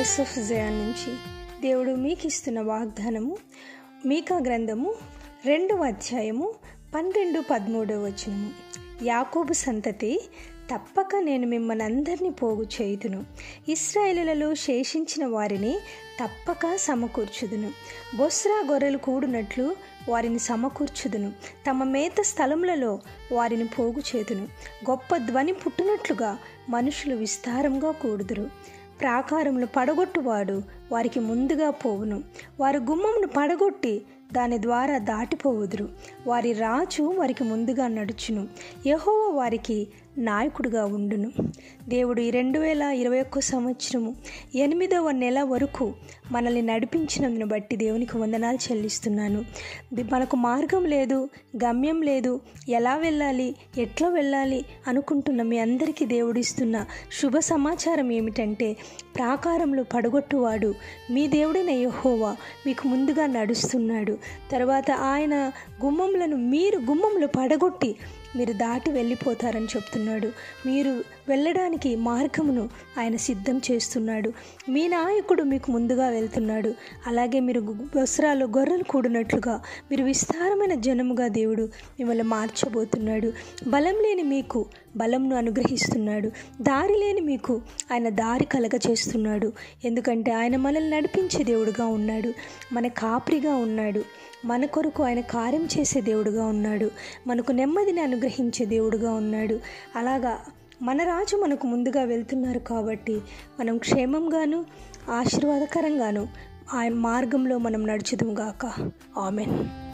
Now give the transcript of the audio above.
voice of Zion నుంచి దేవుడు మీకు ఇస్తున్న వాగ్దానము మీకా గ్రంథము రెండవ అధ్యాయము పన్నెండు పదమూడవ వచనము యాకోబు సంతతి తప్పక నేను మిమ్మల్ని అందరినీ పోగు చేయుదును ఇస్రాయేలులలో శేషించిన వారిని తప్పక సమకూర్చుదును బొస్రా గొర్రెలు కూడినట్లు వారిని సమకూర్చుదును తమ మేత స్థలములలో వారిని పోగు చేదును గొప్ప ధ్వని పుట్టినట్లుగా మనుషులు విస్తారంగా కూడుదురు ప్రాకారములు పడగొట్టువాడు వారికి ముందుగా పోవును వారి గుమ్మమును పడగొట్టి దాని ద్వారా దాటిపోవుదురు వారి రాజు వారికి ముందుగా నడుచును యహోవ వారికి నాయకుడిగా ఉండును దేవుడు ఈ రెండు వేల ఇరవై ఒక్క సంవత్సరము ఎనిమిదవ నెల వరకు మనల్ని నడిపించినందును బట్టి దేవునికి వందనాలు చెల్లిస్తున్నాను మనకు మార్గం లేదు గమ్యం లేదు ఎలా వెళ్ళాలి ఎట్లా వెళ్ళాలి అనుకుంటున్న మీ అందరికీ దేవుడిస్తున్న శుభ సమాచారం ఏమిటంటే ప్రాకారంలో పడగొట్టువాడు మీ దేవుడైన యహోవా మీకు ముందుగా నడుస్తున్నాడు తర్వాత ఆయన గుమ్మములను మీరు గుమ్మములు పడగొట్టి మీరు దాటి వెళ్ళిపోతారని చెప్తున్నాడు మీరు వెళ్ళడానికి మార్గమును ఆయన సిద్ధం చేస్తున్నాడు మీ నాయకుడు మీకు ముందుగా వెళ్తున్నాడు అలాగే మీరు వస్త్రాలు గొర్రెలు కూడినట్లుగా మీరు విస్తారమైన జనముగా దేవుడు మిమ్మల్ని మార్చబోతున్నాడు బలం లేని మీకు బలంను అనుగ్రహిస్తున్నాడు దారి లేని మీకు ఆయన దారి కలగ చేస్తున్నాడు ఎందుకంటే ఆయన మనల్ని నడిపించే దేవుడుగా ఉన్నాడు మన కాపరిగా ఉన్నాడు మన కొరకు ఆయన కార్యం చేసే దేవుడుగా ఉన్నాడు మనకు నెమ్మదిని అనుగ్రహించే దేవుడుగా ఉన్నాడు అలాగా మన రాజు మనకు ముందుగా వెళ్తున్నారు కాబట్టి మనం క్షేమంగాను ఆశీర్వాదకరంగాను ఆయన మార్గంలో మనం నడుచుదాం గాక ఆమెన్